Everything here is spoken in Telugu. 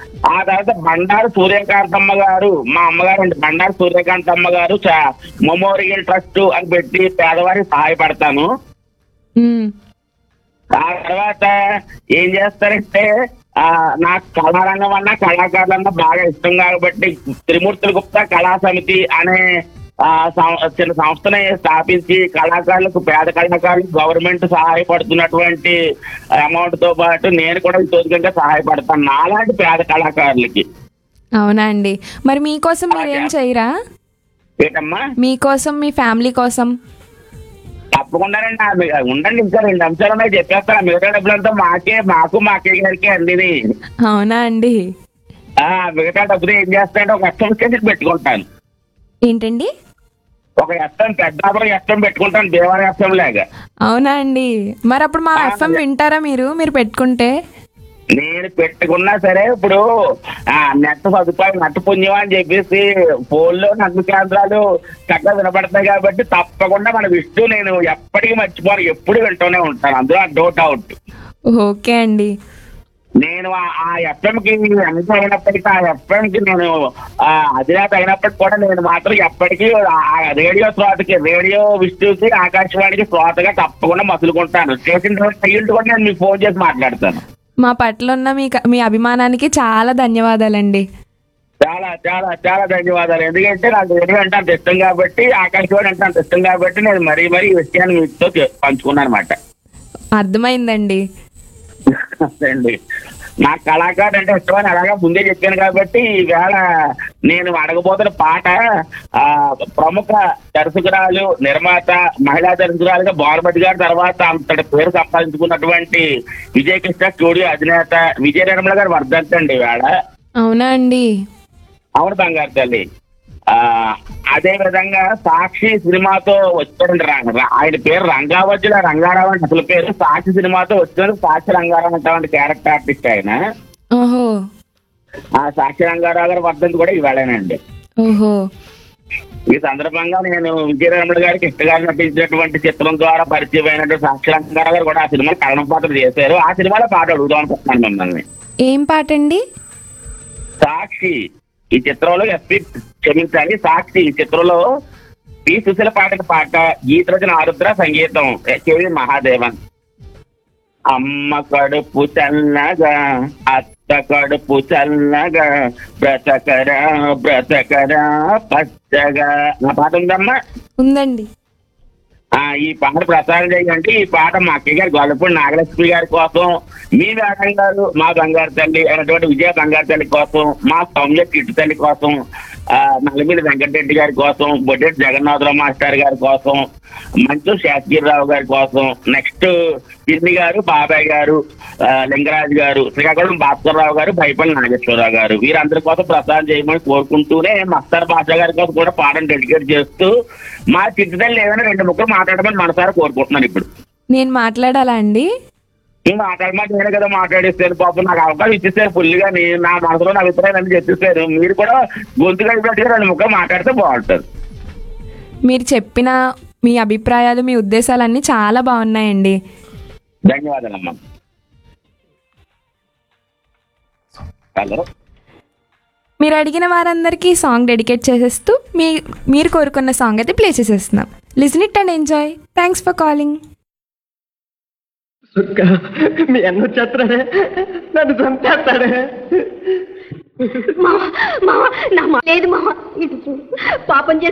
ఆ తర్వాత బండారు సూర్యకాంతమ్మ గారు మా అమ్మగారు అండి బండారు సూర్యకాంతమ్మ గారు చా- మెమోరియల్ ట్రస్ట్ అని పెట్టి పేదవారికి సహాయపడతాను మ్మ్. ఆ తర్వాత ఏం చేస్తారంటే ఆ నాకు కళారంగం అన్న కళాకారులన్నా బాగా ఇష్టం కాబట్టి త్రిమూర్తుల గుప్తా కళా సమితి అనే ఆ, సం- చిన్న సంస్థని స్థాపించి కళాకారులకు పేద కళాకారులకు గవర్నమెంట్ సహాయపడుతున్నటువంటి అమౌంట్ తో పాటు నేను కూడా తోచుకంగా సహాయపడతాను నాలాంటి పేద కళాకారులకి అవునా అండి మరి మీకోసం మీరేం చేయరా ఏంటమ్మా మీకోసం మీ ఫ్యామిలీ కోసం తప్పకుండానండి ఆ మీ- ఉండండి ఇంకా రెండు అంశాలు ఉన్నాయి చెప్పేస్తాను మిగతా డబ్బులంతా మాకే మాకు మా అక్కయ్య గారికి అందిని అవునా అండి ఆ మిగతా డబ్బులు ఏం చేస్తానంటే ఒక ఎస్ఎం కేసు పెట్టుకుంటాను ఏంటండి ఒక ఎస్ఎం పెద్దాపురం ఎస్ఎం పెట్టుకుంటాను దేవాలయ ఎస్ఎం లాగా అవునా అండి మరి అప్పుడు మా ఎఫ్ఎం వింటారా మీరు మీరు పెట్టుకుంటే నేను పెట్టుకున్నా సరే ఇప్పుడు ఆ నెట్ సదుపాయం నెట్ పుణ్యం అని చెప్పేసి ఫోన్లో నన్ను కేంద్రాలు చక్కగా వినపడతాయి కాబట్టి తప్పకుండా మన విష్ణు నేను ఎప్పటికీ మర్చిపోను ఎప్పుడు వింటూనే ఉంటాను అందులో నో డౌట్ ఓకే అండి నేను ఆ- ఆ ఎఫ్ఎం కి ఎంత అయినప్పటికీ ఆ ఎఫ్ఎం కి నేను ఆ అధినేత అయినప్పటికీ కూడా నేను మాత్రం ఎప్పటికీ ఆ రేడియో శ్రోతకి రేడియో విష్ణుకి ఆకాశవాణికి శ్రోతగా తప్పకుండా మసులుకుంటాను స్టేషన్ తగిలింటి కూడా నేను మీకు ఫోన్ చేసి మాట్లాడతాను మా పట్ల ఉన్న మీ మీ అభిమానానికి చాలా ధన్యవాదాలండి చాలా చాలా చాలా ధన్యవాదాలు ఎందుకంటే నాకు రేడియో అంటే అంత ఇష్టం కాబట్టి ఆకాశవాణి అంటే అంత ఇష్టం కాబట్టి నేను మరీ మరీ ఈ విషయాన్ని మీతో చె- పంచుకున్నాను అనమాట అర్థమైందండి అండి నాకు కళాకారుడు అంటే ఇష్టమని అలాగా ముందే చెప్పాను కాబట్టి ఈవేళ నేను అడగబోతున్న పాట ఆ ప్రముఖ దర్శకురాలు నిర్మాత మహిళా దర్శకురాలుగా బాలమతి గారి తర్వాత అంతటి పేరు సంపాదించుకున్నటువంటి విజయకృష్ణ స్టూడియో అధినేత విజయ నిర్మల గారు వర్ధంతండి ఈవేళ అవునా అండి అవును బంగారు తల్లి ఆ అదే విధంగా సాక్షి సినిమాతో వచ్చారండి రంగ- ర- ఆయన పేరు రంగావజ్జుల రంగారావు అంటే అసలు పేరు సాక్షి సినిమాతో వచ్చారు సాక్షి రంగారావు అంటే క్యారెక్టర్ ఆర్టిస్ట్ ఆయన ఓహో ఆ సాక్షి రంగారావు గారి వర్ధంతి కూడా ఇవాళేనండి ఓహో ఈ సందర్భంగా నేను విజయరమణ గారికి ఇష్టగా నటించినటువంటి చిత్రం ద్వారా పరిచయం అయినటువంటి సాక్షి రంగారావు గారు కూడా ఆ సినిమా కరణం పాత్ర చేశారు ఆ సినిమాలో పాట అడుగుదాం అనుకుంటున్నాను మిమ్మల్ని ఏం పాట అండి సాక్షి ఈ చిత్రంలో ఎస్పి క్షమించాలి సాక్షి ఈ చిత్రంలో పి సుశీల పాటల పాట గీత రచన ఆరుద్ర సంగీతం కేవి మహాదేవన్ అమ్మ కడుపు చల్లగా అత్త కడుపు చల్లగా బ్రతకరా బ్రతకరా పచ్చగా నా పాట ఉందమ్మా ఉందండి ఆ ఈ పాట ప్రసారం చేయండి ఈ పాట మా అక్కయ్య గారి గొల్లపూడి నాగలక్ష్మి గారి కోసం మీ మేడం గారు మా బంగారు తల్లి అయినటువంటి విజయ బంగారు తల్లి కోసం మా సౌమ్య కిట్టు తల్లి కోసం ఆ నల్లమిల్లి వెంకటరెడ్డి గారి కోసం బొడ్డెట్టి జగన్నాథరావు మాస్టర్ గారి కోసం మంచు శాస్త్రిరావు గారి కోసం నెక్స్ట్ పిన్ని గారు బాబాయ్ గారు ఆ, లింగరాజు గారు శ్రీకాకుళం భాస్కర్రావు గారు భైపల్లి నాగేశ్వరరావు గారు వీరందరి కోసం ప్రసారం చేయమని కోరుకుంటూనే మస్తార్ బాషా గారి కోసం కూడా పాటను డెడికేట్ చేస్తూ మా చిట్టుదల్లి ఏదైనా రెండు ముక్కలు మాట్లాడమని మనసారా కోరుకుంటున్నాను ఇప్పుడు నేను మాట్లాడాలా అండి ఈ మాట్లాడమాట నేనే కదా మాట్లాడిస్తాను పాపం నాకు అవకాశం ఇచ్చేసారు ఫుల్గా నేను నా మనసులో నా అభిప్రాయం అన్ని చెప్పేశారు మీరు కూడా గొంతు కలిపినట్టుగా రెండు ముక్కలు మాట్లాడితే బాగుంటుంది మీరు చెప్పిన మీ అభిప్రాయాలు మీ ఉద్దేశాలన్నీ చాలా బాగున్నాయండి ధన్యవాదాలమ్మా హలో మీరు అడిగిన వారందరికీ ఈ సాంగ్ డెడికేట్ చేసేస్తూ మీ మీరు కోరుకున్న సాంగ్ అయితే ప్లే చేసేస్తున్నాం listen it and enjoy thanks for calling Sukka మీ అన్న వచ్చేస్తాడే నన్ను చంపేస్తాడే మామ మామ నా మా లేదు మామ ఇటు చూడు పాపం చేసి